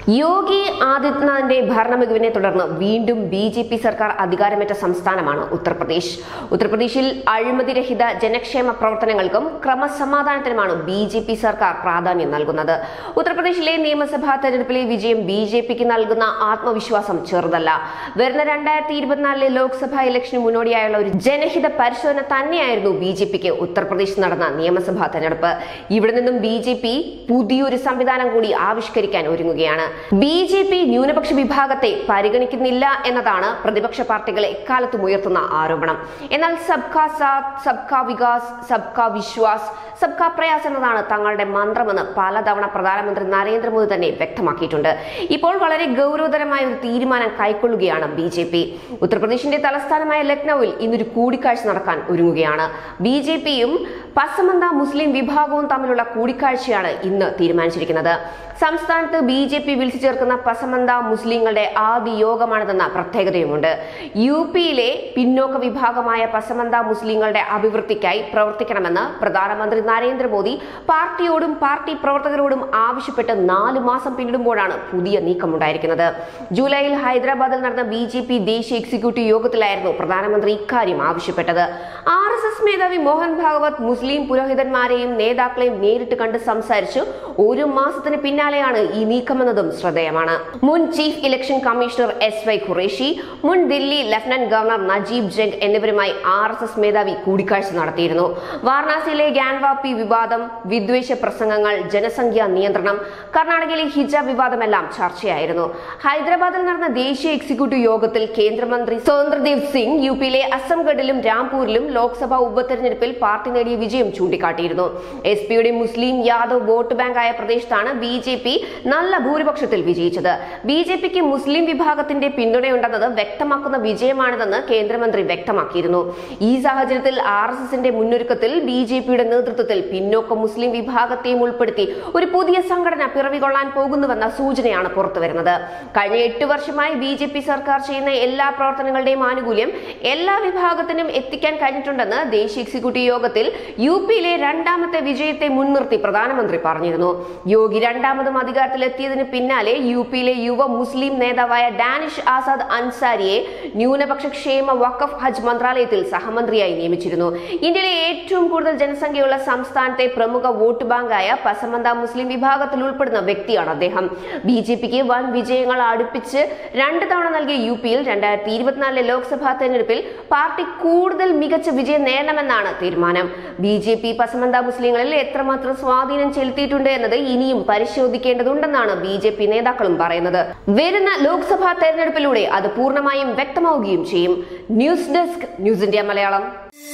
യോഗി ആദിത്യനാഥിന്റെ ഭരണമികവിനെ തുടർന്ന് വീണ്ടും B J P സർക്കാർ അധികാരമേറ്റ സംസ്ഥാനമാണ് ഉത്തർപ്രദേശ് ഉത്തർപ്രദേശിൽ അഴിമതിരഹിത ജനക്ഷേമ പ്രവർത്തനങ്ങൾക്കും ക്രമസമാധാനത്തിനുമാണ് ബി ജെ പി സർക്കാർ പ്രാധാന്യം നൽകുന്നത് ഉത്തർപ്രദേശിലെ നിയമസഭാ തെരഞ്ഞെടുപ്പിലെ വിജയം ബി ജെ പിക്ക് നൽകുന്ന ആത്മവിശ്വാസം ചെറുതല്ല വരുന്ന രണ്ടായിരത്തി ഇരുപത്തിനാലിലെ ലോക്സഭാ ഇലക്ഷന് മുന്നോടിയായുള്ള ഒരു ജനഹിത പരിശോധന തന്നെയായിരുന്നു ബി ജെ പിക്ക് ഉത്തർപ്രദേശിൽ നടന്ന നിയമസഭാ തെരഞ്ഞെടുപ്പ് ഇവിടെ നിന്നും ബി ജെ പി പുതിയൊരു സംവിധാനം കൂടി ആവിഷ്കരിക്കാൻ ഒരുങ്ങുകയാണ് ബി ജെ പി ന്യൂനപക്ഷ വിഭാഗത്തെ പരിഗണിക്കുന്നില്ല എന്നതാണ് പ്രതിപക്ഷ പാർട്ടികൾ എക്കാലത്തും ഉയർത്തുന്ന ആരോപണം എന്നാൽ സബ്കാ സാത്ത് സബ്കാ വികാസ് സബ്കാ വിശ്വാസ് സബ്കാ പ്രയാസ് എന്നതാണ് തങ്ങളുടെ മന്ത്രമെന്ന് പലതവണ പ്രധാനമന്ത്രി നരേന്ദ്രമോദി തന്നെ വ്യക്തമാക്കിയിട്ടുണ്ട് ഇപ്പോൾ വളരെ ഗൗരവതരമായ ഒരു തീരുമാനം കൈക്കൊള്ളുകയാണ് ബി ജെ പി ഉത്തർപ്രദേശിന്റെ തലസ്ഥാനമായ ലക്നൌവിൽ ഇന്നൊരു കൂടിക്കാഴ്ച നടക്കാൻ ഒരുങ്ങുകയാണ് ബി ജെ പിയും പസമന്ത മുസ്ലിം വിഭാഗവും തമ്മിലുള്ള കൂടിക്കാഴ്ചയാണ് ഇന്ന് തീരുമാനിച്ചിരിക്കുന്നത് സംസ്ഥാനത്ത് ബി ജെ പി വിളിച്ചു ചേർക്കുന്ന പസമന്ത മുസ്ലിങ്ങളുടെ ആദ്യ യോഗമാണിതെന്ന പ്രത്യേകതയുമുണ്ട് യു പിയിലെ പിന്നോക്ക വിഭാഗമായ പസമന്ത മുസ്ലിങ്ങളുടെ അഭിവൃദ്ധിക്കായി പ്രവർത്തിക്കണമെന്ന് പ്രധാനമന്ത്രി നരേന്ദ്രമോദി പാർട്ടിയോടും പാർട്ടി പ്രവർത്തകരോടും ആവശ്യപ്പെട്ട് നാല് മാസം പിന്നിടുമ്പോഴാണ് പുതിയ നീക്കമുണ്ടായിരിക്കുന്നത് ജൂലൈയിൽ ഹൈദരാബാദിൽ നടന്ന ബി ജെ പി ദേശീയ എക്സിക്യൂട്ടീവ് യോഗത്തിലായിരുന്നു പ്രധാനമന്ത്രി ഇക്കാര്യം ആവശ്യപ്പെട്ടത് ആർ എസ് എസ് മേധാവി മോഹൻ ഭാഗവത് മുസ്ലിം പുരോഹിതന്മാരെയും നേതാക്കളെയും നേരിട്ട് കണ്ട് സംസാരിച്ചു ഒരു മാസത്തിന് പിന്നാലെയാണ് ഈ നീക്കമെന്നതും ശ്രദ്ധേയമാണ് മുൻ chief election commissioner S Y Qureshi മുൻ ദില്ലി ലഫ്റ്റനന്റ് ഗവർണർ നജീബ് ജംഗ് എന്നിവരുമായി ആർ എസ് എസ് മേധാവി കൂടിക്കാഴ്ച നടത്തിയിരുന്നു വാരണാസിയിലെ ഗ്യാൻവാപ്പി വിവാദം വിദ്വേഷ പ്രസംഗങ്ങൾ ജനസംഖ്യാ നിയന്ത്രണം കർണാടകയിലെ ഹിജാബ് വിവാദമെല്ലാം ചർച്ചയായിരുന്നു ഹൈദരാബാദിൽ നടന്ന ദേശീയ എക്സിക്യൂട്ടീവ് യോഗത്തിൽ കേന്ദ്രമന്ത്രി സ്വതന്ത്രദേവ് സിംഗ് യു പിയിലെ അസംഗഡിലും രാംപൂരിലും ലോക്സഭാ ഉപതെരഞ്ഞെടുപ്പിൽ പാർട്ടി നേടിയ വിജയം ചൂണ്ടിക്കാട്ടിയിരുന്നു എസ് പിയുടെ മുസ്ലിം യാദവ് വോട്ട് ബാങ്കായ പ്രദേശത്താണ് ബി ജെ പി നല്ല ഭൂരിപക്ഷത്തിൽ വിജയിച്ചത് ബി ജെ പിക്ക് മുസ്ലിം വിഭാഗത്തിന്റെ പിന്തുണയുണ്ടെന്നത് വ്യക്തമാക്കുന്ന വിജയമാണിതെന്ന് കേന്ദ്രമന്ത്രി വ്യക്തമാക്കിയിരുന്നു ഈ സാഹചര്യത്തിൽ ആർ എസ് എസിന്റെ മുന്നൊരുക്കത്തിൽ ബി ജെ പിയുടെ നേതൃത്വത്തിൽ പിന്നോക്ക മുസ്ലിം വിഭാഗത്തെയും ഉൾപ്പെടുത്തി ഒരു പുതിയ സംഘടന പിറവികൊള്ളാൻ പോകുന്നുവെന്ന സൂചനയാണ് പുറത്തുവരുന്നത് കഴിഞ്ഞ എട്ട് വർഷമായി ബി ജെ പി സർക്കാർ ചെയ്യുന്ന എല്ലാ പ്രവർത്തനങ്ങളുടെയും ആനുകൂല്യം എല്ലാ വിഭാഗത്തിനും എത്തിക്കാൻ കഴിഞ്ഞിട്ടുണ്ടെന്ന് ദേശീയ എക്സിക്യൂട്ടീവ് യോഗത്തിൽ യു പിയിലെ രണ്ടാമത്തെ വിജയത്തെ മുൻനിർത്തി പ്രധാനമന്ത്രി പറഞ്ഞിരുന്നു യോഗി രണ്ടാമതും അധികാരത്തിലെത്തിയതിന് പിന്നാലെ യു പിയിലെ യുവ മുസ്ലിം നേതാവായ ഡാനിഷ് ആസാദ് അൻസാരിയെ ന്യൂനപക്ഷ ക്ഷേമ വഖഫ് ഹജ്ജ് മന്ത്രാലയത്തിൽ സഹമന്ത്രിയായി നിയമിച്ചിരുന്നു ഇന്ത്യയിലെ ഏറ്റവും കൂടുതൽ ജനസംഖ്യയുള്ള സംസ്ഥാനത്തെ പ്രമുഖ വോട്ട് ബാങ്കായ പസമന്ത മുസ്ലിം വിഭാഗത്തിൽ ഉൾപ്പെടുന്ന വ്യക്തിയാണ് അദ്ദേഹം ബി ജെ പിക്ക് വൻ വിജയങ്ങൾ അടുപ്പിച്ച് രണ്ട് തവണ നൽകിയ യു പിയിൽ രണ്ടായിരത്തി ഇരുപത്തിനാലിലെ ലോക്സഭാ തെരഞ്ഞെടുപ്പിൽ പാർട്ടി കൂടുതൽ മികച്ച വിജയം നേടണമെന്നാണ് തീരുമാനം ബി ജെ പി പസമന്ത മുസ്ലിങ്ങളിൽ എത്രമാത്രം സ്വാധീനം ചെലുത്തിയിട്ടുണ്ട് എന്നത് ഇനിയും പരിശോധിക്കേണ്ടതുണ്ടെന്നാണ് ബി ജെ പി നേതാക്കളും പറയുന്നത് വരുന്ന ലോക്സഭാ തെരഞ്ഞെടുപ്പിലൂടെ അത് പൂർണ്ണമായും വ്യക്തമാവുകയും ചെയ്യും news desk news India Malayalam